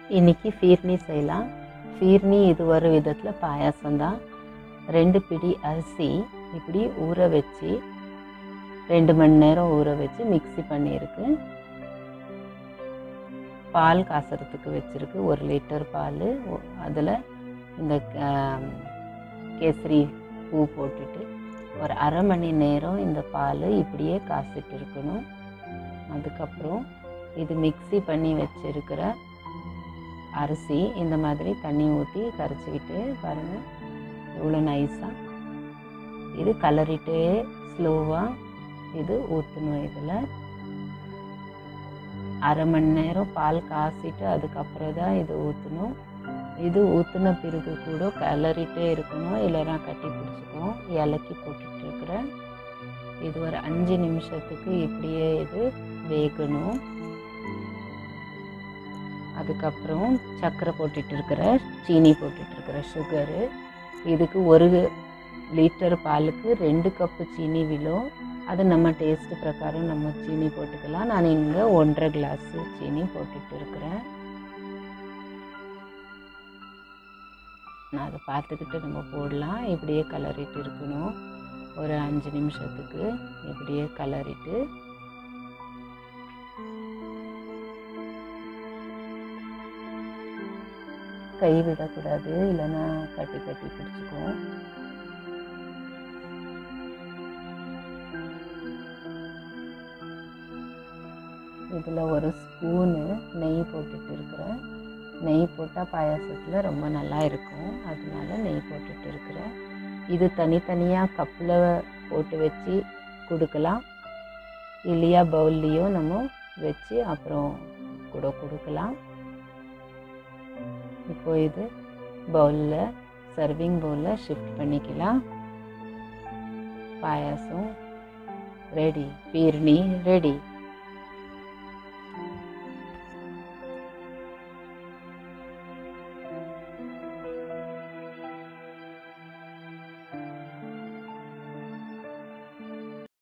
இன்னைக்கு ஃபீர்னி செய்யலாம் ஃபீர்னி இது ஒரு விதத்தில் பாயாசம்தான் ரெண்டு பிடி அரிசி இப்படி ஊற வச்சு ரெண்டு மணி நேரம் ஊற வச்சு மிக்ஸி பண்ணியிருக்கு பால் காசுறதுக்கு வச்சுருக்கு ஒரு லிட்டர் பால் அதில் இந்த ஆம், கேசரி பூ போட்டுட்டு ஒரு அரை மணி நேரம் இந்த பால் இப்படியே காசிட்டு இருக்கணும் அதுக்கப்புறம் இது மிக்ஸி பண்ணி வச்சிருக்கிற அரிசி இந்த மாதிரி தண்ணி ஊற்றி கரைச்சிக்கிட்டு பாருங்கள் இவ்வளோ நைஸாக இது கலரிட்டே ஸ்லோவாக இது ஊற்றணும் இதில் அரை மணி நேரம் பால் காசிட்டு அதுக்கப்புறம் தான் இது ஊற்றணும் இது ஊற்றின பிறகு கூட கிளறிட்டே இருக்கணும் இல்லைன்னா கட்டி பிடிச்சிக்கும் இலக்கி போட்டுட்டு இருக்கிறேன் இது ஒரு அஞ்சு நிமிஷத்துக்கு இப்படியே இது வேகணும் அதுக்கப்புறம் சர்க்கரை போட்டுட்டு இருக்கிற சீனி போட்டுட்டு இருக்கிற சுகரு இதுக்கு ஒரு லிட்டர் பாலுக்கு ரெண்டு கப்பு சீனி விழும் அது நம்ம டேஸ்ட் பிரகாரம் நம்ம சீனி போட்டுக்கலாம் நான் இங்கே ஒன்றரை கிளாஸ் சீனி போட்டுட்டு இருக்கிறேன் நான் அதை பார்த்துக்கிட்டு நம்ம போடலாம் இப்படியே கலரிட்டு இருக்கணும் ஒரு அஞ்சு நிமிஷத்துக்கு இப்படியே கலரிட்டு கை விடக்கூடாது இல்லைன்னா கட்டி கட்டி பிடிச்சிக்கும் இதில் ஒரு ஸ்பூனு நெய் போட்டுட்டு இருக்கிறேன் நெய் போட்டால் பாயாசத்தில் ரொம்ப நல்லா இருக்கும் அதனால நெய் போட்டுட்டு இருக்கிறேன் இது தனித்தனியாக கப்பில் போட்டு வச்சு கொடுக்கலாம் இல்லையா பவுல்லையும் நம்ம வச்சு அப்புறம் கூட கொடுக்கலாம் இப்போ இது பவுலில் சர்விங் பவுலில் ஷிஃப்ட் பண்ணிக்கலாம் பாயாசம் ரெடி பீர்னி ரெடி